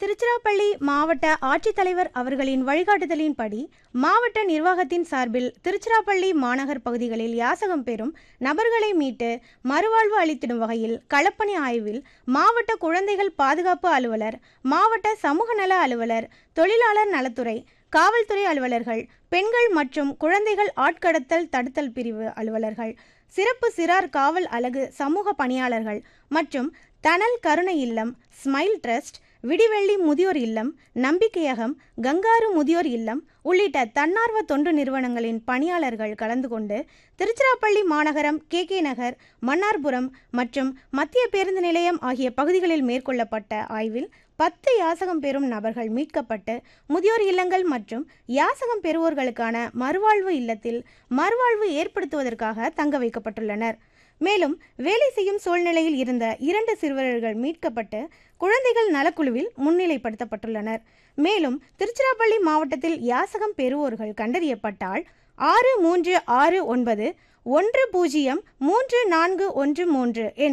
திருச்சிராப்பள்ளி மாவட்ட ஆட்சித்தலைவர் அவர்களின் வழிகாட்டுதலின்படி மாவட்ட நிர்வாகத்தின் சார்பில் திருச்சிராப்பள்ளி மாநகர் பகுதிகளில் யாசகம் பெறும் நபர்களை மீட்டு மறுவாழ்வு அளித்திடும் வகையில் களப்பணி ஆய்வில் மாவட்ட குழந்தைகள் பாதுகாப்பு அலுவலர் மாவட்ட சமூக நல அலுவலர் தொழிலாளர் நலத்துறை காவல்துறை அலுவலர்கள் பெண்கள் மற்றும் குழந்தைகள் ஆட்கடத்தல் தடுத்தல் பிரிவு அலுவலர்கள் சிறப்பு சிறார் காவல் அலகு சமூக பணியாளர்கள் மற்றும் தனல் கருணை இல்லம் ஸ்மைல் ட்ரஸ்ட் விடிவெள்ளி முதியோர் இல்லம் நம்பிக்கையகம் கங்காரு முதியோர் இல்லம் உள்ளிட்ட தன்னார்வ தொண்டு நிறுவனங்களின் பணியாளர்கள் கலந்து கொண்டு திருச்சிராப்பள்ளி மாநகரம் கே கே நகர் மன்னார்புரம் மற்றும் மத்திய பேருந்து நிலையம் ஆகிய பகுதிகளில் மேற்கொள்ளப்பட்ட ஆய்வில் பத்து யாசகம் பெறும் நபர்கள் மீட்கப்பட்டு முதியோர் இல்லங்கள் மற்றும் யாசகம் பெறுவோர்களுக்கான மறுவாழ்வு இல்லத்தில் மறுவாழ்வு ஏற்படுத்துவதற்காக தங்க வைக்கப்பட்டுள்ளனர் மேலும் வேலை செய்யும் சூழ்நிலையில் இருந்த இரண்டு சிறுவர்கள் மீட்கப்பட்டு குழந்தைகள் நலக்குழுவில் முன்னிலைப்படுத்தப்பட்டுள்ளனர் மேலும் திருச்சிராப்பள்ளி மாவட்டத்தில் யாசகம் பெறுவோர்கள் கண்டறியப்பட்டால் ஆறு மூன்று ஆறு ஒன்பது ஒன்று பூஜ்ஜியம் மூன்று நான்கு ஒன்று மூன்று என்ற